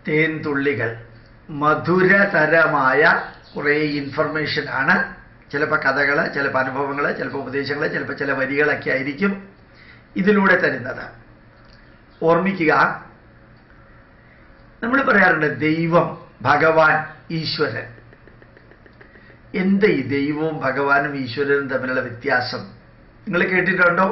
തേൻതുള്ളികൾ മധുരതരമായ കുറേ ഇൻഫർമേഷൻ ആണ് ചിലപ്പോൾ കഥകൾ ചിലപ്പോൾ അനുഭവങ്ങൾ ചിലപ്പോൾ ഉപദേശങ്ങൾ ചിലപ്പോൾ ചില വരികളൊക്കെ ആയിരിക്കും ഇതിലൂടെ തരുന്നത് ഓർമ്മിക്കുക നമ്മൾ പറയാറുണ്ട് ദൈവം ഭഗവാൻ ഈശ്വരൻ എന്ത് ഈ ദൈവവും ഭഗവാനും ഈശ്വരനും തമ്മിലുള്ള വ്യത്യാസം നിങ്ങൾ കേട്ടിട്ടുണ്ടോ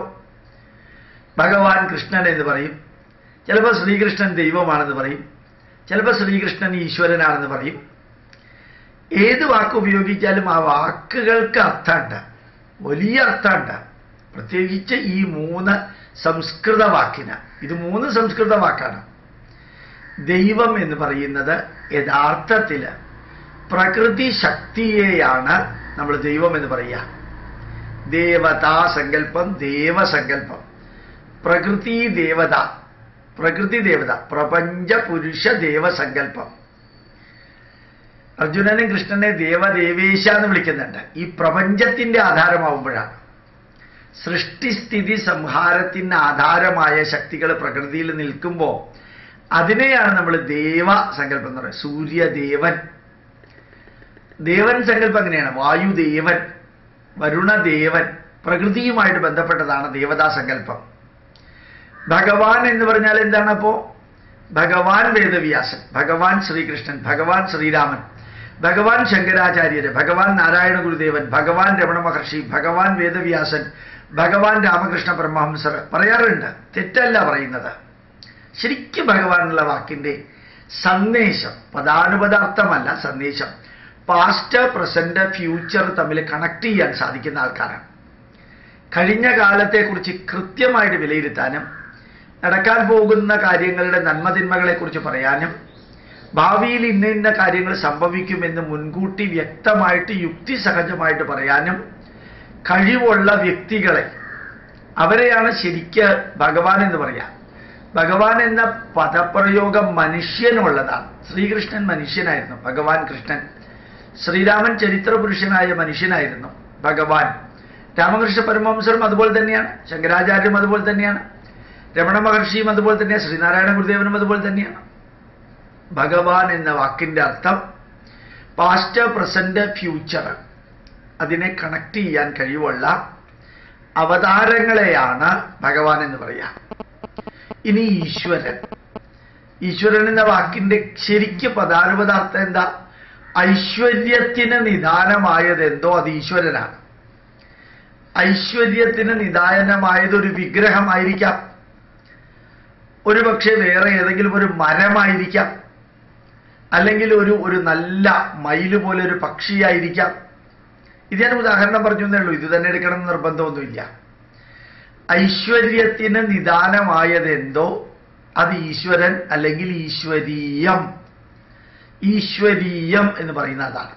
ഭഗവാൻ കൃഷ്ണൻ എന്ന് പറയും ചിലപ്പോൾ ശ്രീകൃഷ്ണൻ ദൈവമാണെന്ന് പറയും ചിലപ്പോൾ ശ്രീകൃഷ്ണൻ ഈശ്വരനാണെന്ന് പറയും ഏത് വാക്ക് ഉപയോഗിച്ചാലും ആ വാക്കുകൾക്ക് അർത്ഥമുണ്ട് വലിയ അർത്ഥമുണ്ട് പ്രത്യേകിച്ച് ഈ മൂന്ന് സംസ്കൃത വാക്കിന് ഇത് മൂന്ന് സംസ്കൃത വാക്കാണ് ദൈവം എന്ന് പറയുന്നത് യഥാർത്ഥത്തിൽ പ്രകൃതി ശക്തിയെയാണ് നമ്മൾ ദൈവം എന്ന് പറയുക ദേവതാ സങ്കല്പം ദേവസങ്കല്പം പ്രകൃതി ദേവത പ്രകൃതി ദേവത പ്രപഞ്ച പുരുഷ ദേവസങ്കല്പം അർജുനനും കൃഷ്ണനെ ദേവദേവേശ എന്ന് വിളിക്കുന്നുണ്ട് ഈ പ്രപഞ്ചത്തിന്റെ ആധാരമാവുമ്പോഴാണ് സൃഷ്ടിസ്ഥിതി സംഹാരത്തിന് ആധാരമായ ശക്തികൾ പ്രകൃതിയിൽ നിൽക്കുമ്പോൾ അതിനെയാണ് നമ്മൾ ദേവ സങ്കല്പം എന്ന് പറയുന്നത് സൂര്യദേവൻ ദേവൻ സങ്കല്പം അങ്ങനെയാണ് വായുദേവൻ വരുണദേവൻ പ്രകൃതിയുമായിട്ട് ബന്ധപ്പെട്ടതാണ് ദേവതാ സങ്കല്പം ഭഗവാൻ എന്ന് പറഞ്ഞാൽ എന്താണ് അപ്പോ ഭഗവാൻ വേദവ്യാസൻ ഭഗവാൻ ശ്രീകൃഷ്ണൻ ഭഗവാൻ ശ്രീരാമൻ ഭഗവാൻ ശങ്കരാചാര്യര് ഭഗവാൻ നാരായണ ഗുരുദേവൻ ഭഗവാൻ രമണ മഹർഷി ഭഗവാൻ വേദവ്യാസൻ ഭഗവാൻ രാമകൃഷ്ണ പരമഹംസർ പറയാറുണ്ട് തെറ്റല്ല പറയുന്നത് ശരിക്കും ഭഗവാൻ എന്നുള്ള വാക്കിന്റെ സന്ദേശം പദാനുപദാർത്ഥമല്ല സന്ദേശം പാസ്റ്റ് പ്രസന്റ് ഫ്യൂച്ചർ തമ്മിൽ കണക്ട് ചെയ്യാൻ സാധിക്കുന്ന ആൾക്കാരാണ് കഴിഞ്ഞ കാലത്തെക്കുറിച്ച് കൃത്യമായിട്ട് വിലയിരുത്താനും നടക്കാൻ പോകുന്ന കാര്യങ്ങളുടെ നന്മതിന്മകളെക്കുറിച്ച് പറയാനും ഭാവിയിൽ ഇന്ന ഇന്ന കാര്യങ്ങൾ സംഭവിക്കുമെന്ന് മുൻകൂട്ടി വ്യക്തമായിട്ട് യുക്തിസഹജമായിട്ട് പറയാനും കഴിവുള്ള വ്യക്തികളെ അവരെയാണ് ശരിക്ക് ഭഗവാൻ എന്ന് പറയാം ഭഗവാൻ എന്ന പദപ്രയോഗം മനുഷ്യനുള്ളതാണ് ശ്രീകൃഷ്ണൻ മനുഷ്യനായിരുന്നു ഭഗവാൻ കൃഷ്ണൻ ശ്രീരാമൻ ചരിത്രപുരുഷനായ മനുഷ്യനായിരുന്നു ഭഗവാൻ രാമകൃഷ്ണ പരമഹംസരും അതുപോലെ തന്നെയാണ് ശങ്കരാചാര്യം അതുപോലെ തന്നെയാണ് രമണ മഹർഷിയും അതുപോലെ തന്നെയാണ് ശ്രീനാരായണ ഗുരുദേവനും അതുപോലെ തന്നെയാണ് ഭഗവാൻ എന്ന വാക്കിന്റെ അർത്ഥം പാസ്റ്റ് പ്രസന്റ് ഫ്യൂച്ചർ അതിനെ കണക്ട് ചെയ്യാൻ കഴിവുള്ള അവതാരങ്ങളെയാണ് ഭഗവാൻ എന്ന് പറയാം ഇനി ഈശ്വരൻ ഈശ്വരൻ എന്ന വാക്കിന്റെ ശരിക്ക് പദാനുപദാർത്ഥം എന്താ ഐശ്വര്യത്തിന് നിദാനമായത് എന്തോ അത് ഈശ്വരനാണ് ഐശ്വര്യത്തിന് നിദാനമായത് ഒരു വിഗ്രഹമായിരിക്കാം ഒരു പക്ഷേ വേറെ ഏതെങ്കിലും ഒരു മരമായിരിക്കാം അല്ലെങ്കിൽ ഒരു ഒരു നല്ല മയില് പോലെ ഒരു പക്ഷിയായിരിക്കാം ഇത് ഞാൻ ഉദാഹരണം പറഞ്ഞു എന്നേ ഉള്ളൂ ഇത് തന്നെ എടുക്കണം എന്ന് നിർബന്ധമൊന്നുമില്ല ഐശ്വര്യത്തിന് നിദാനമായതെന്തോ അത് ഈശ്വരൻ അല്ലെങ്കിൽ ഈശ്വരീയം ഈശ്വരീയം എന്ന് പറയുന്ന അതാണ്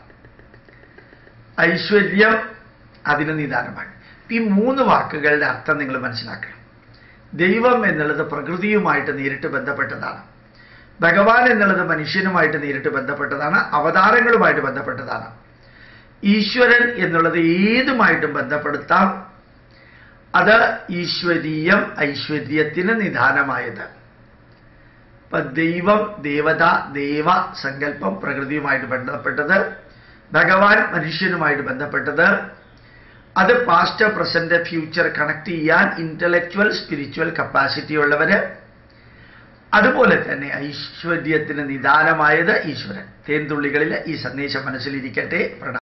ഐശ്വര്യം അതിന് നിദാനമാണ് ഈ മൂന്ന് വാക്കുകളുടെ അർത്ഥം നിങ്ങൾ മനസ്സിലാക്കണം ദൈവം എന്നുള്ളത് പ്രകൃതിയുമായിട്ട് നേരിട്ട് ബന്ധപ്പെട്ടതാണ് ഭഗവാൻ എന്നുള്ളത് മനുഷ്യനുമായിട്ട് നേരിട്ട് ബന്ധപ്പെട്ടതാണ് അവതാരങ്ങളുമായിട്ട് ബന്ധപ്പെട്ടതാണ് ഈശ്വരൻ എന്നുള്ളത് ഏതുമായിട്ടും ബന്ധപ്പെടുത്താം അത് ഈശ്വരീയം ഐശ്വര്യത്തിന് നിദാനമായത് ഇപ്പൊ ദൈവം ദേവത ദേവ സങ്കല്പം പ്രകൃതിയുമായിട്ട് ബന്ധപ്പെട്ടത് ഭഗവാൻ മനുഷ്യനുമായിട്ട് ബന്ധപ്പെട്ടത് അത് പാസ്റ്റ് പ്രസന്റ് ഫ്യൂച്ചർ കണക്ട് ചെയ്യാൻ ഇന്റലക്ച്വൽ സ്പിരിച്വൽ കപ്പാസിറ്റി ഉള്ളവര് അതുപോലെ തന്നെ ഐശ്വര്യത്തിന് നിദാനമായത് ഈശ്വരൻ തേൻതുള്ളികളിൽ ഈ സന്ദേശം മനസ്സിലിരിക്കട്ടെ പ്രണാമം